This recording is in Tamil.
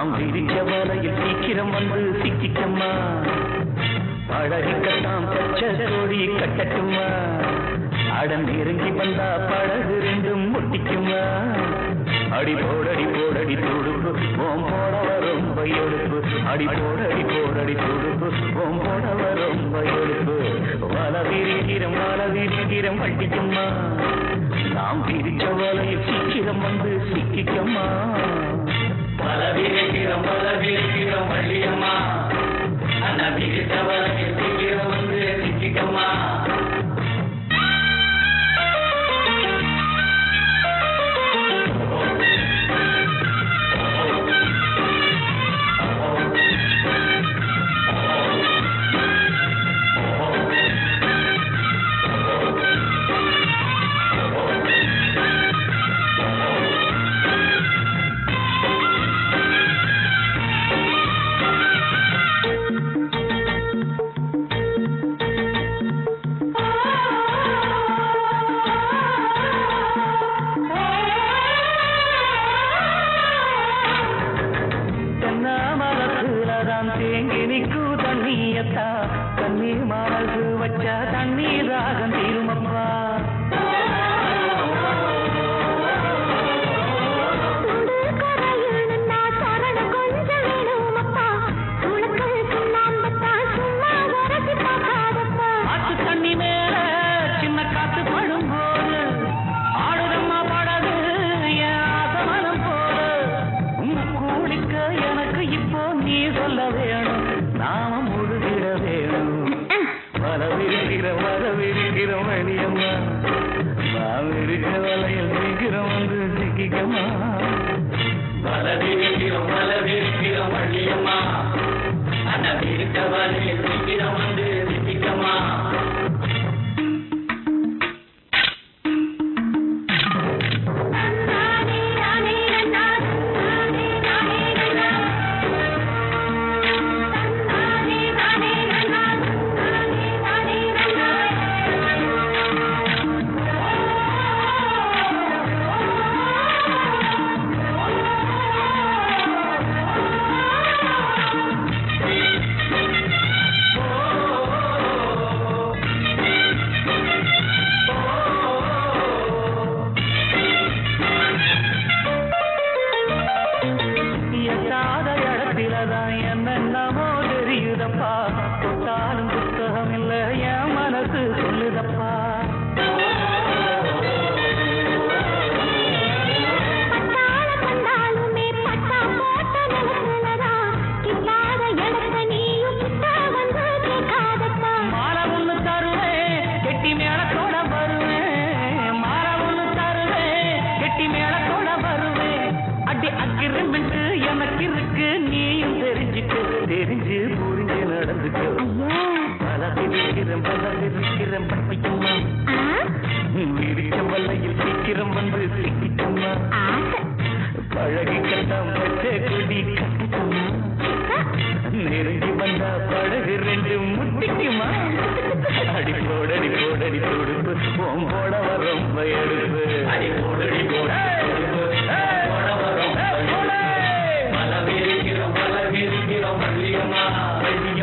நாம் விரிச்ச வலையில் சீக்கிரம் வந்து சிக்கிக்கம்மா பழகிக்கட்டாம் பச்சை கொடி கட்டட்டுமா அடம் நெருங்கி வந்தா பழகு ரெண்டும் முட்டிக்குமா அடி போடடி போடடி துடுப்பு ஓம் போடவ ரொம்ப எடுப்பு அடி போடடி போடடி துடுப்பு ஓம் போடவ ரொம்ப எடுப்பு வல விரிக்கிறோம் வல விரிக்கிறோம் கட்டிக்குமா நாம் விரிச்ச வலையில் சீக்கிரம் வந்து சிக்கிக்கம்மா வல விரிக்கிறோம் வல விரிக்கிறோம் வள்ளியம்மா அண்ணா விரிச்ச வலையில் சீக்கிரம் வந்து சிக்கிக்கம்மா தென்னாமரத்துலதான் தேங்கி நிற்கும் தண்ணியத்தா தண்ணீர் மரகு வச்ச தண்ணீர் ராகம் தீருமப்பா துண்டு கரையணும்னா சரணம் கொஞ்சம் வேணுமப்பா துணுக்கள் சுண்ணாம்பத்தா சும்மா உரசி பார்க்காதப்பா ஆத்து தண்ணி மேல சின்ன காத்து படும்போது ஆடுதம்மா படகு என் ஆசமனம் போல உன்னை கூடிக்க எனக்கு இப்போ நீ சொல்ல வேணும் நாம முழுகிட வேணும் வரவிருக்கிற வரவிருக்கிற வழியம்மா நான் இருக்க வலையில் சீக்கிரம் வந்து சிக்கிக்கம்மா வரவிருக்கிறோம் வரவிருக்கிறோம் வழியம்மா அந்த இருக்க வலையில் சீக்கிரம் வந்து சிக்கிக்கம்மா நானே நானே நன்னா நானே நானே நன்னா நானே நானே நன்னா நானே நானே நன்னா எட்டாத இடத்திலதான் என்னென்னமோ தெரியுதப்பா தொட்டாலும் புத்தகம் இல்ல என் மனசு சொல்லுதப்பா பட்டாள கண்டாலுமே பட்டா போட்ட நிலத்துலதான் கிட்டாத இடத்த நீயும் கிட்ட வந்து கேட்காதப்பா மாலை ஒண்ணு தருவேன் கெட்டி மேளத்தோட வருவேன் மாலை ஒண்ணு தருவேன் கெட்டி மேளத்தோட வருவேன் அடி அக்கிரமெண்ட் எனக்கு இருக்கு நீயும் தெரிஞ்சுக்க தெரிஞ்சு புரிஞ்சு நடந்துக்க ஐயா பல இருக்கிறேன் பல இருக்கிறேன் பட்டிக்குமா ஆ விரிச்ச வல்லையில் சீக்கிரம் வந்து சிக்கிக்குமா ஆசை பழகி கட்டம் பச்சை கொடி கட்டுக்குமா நெருங்கி வந்தா பழகு ரெண்டு முட்டிக்குமா அடி போடடி போடடி துடுப்பு ஓம் போடவ ரொம்ப எடுப்பு அடி போடடி பல விரிக்கிறோம் பல விரிக்கிறோம் வள்ளியம்மா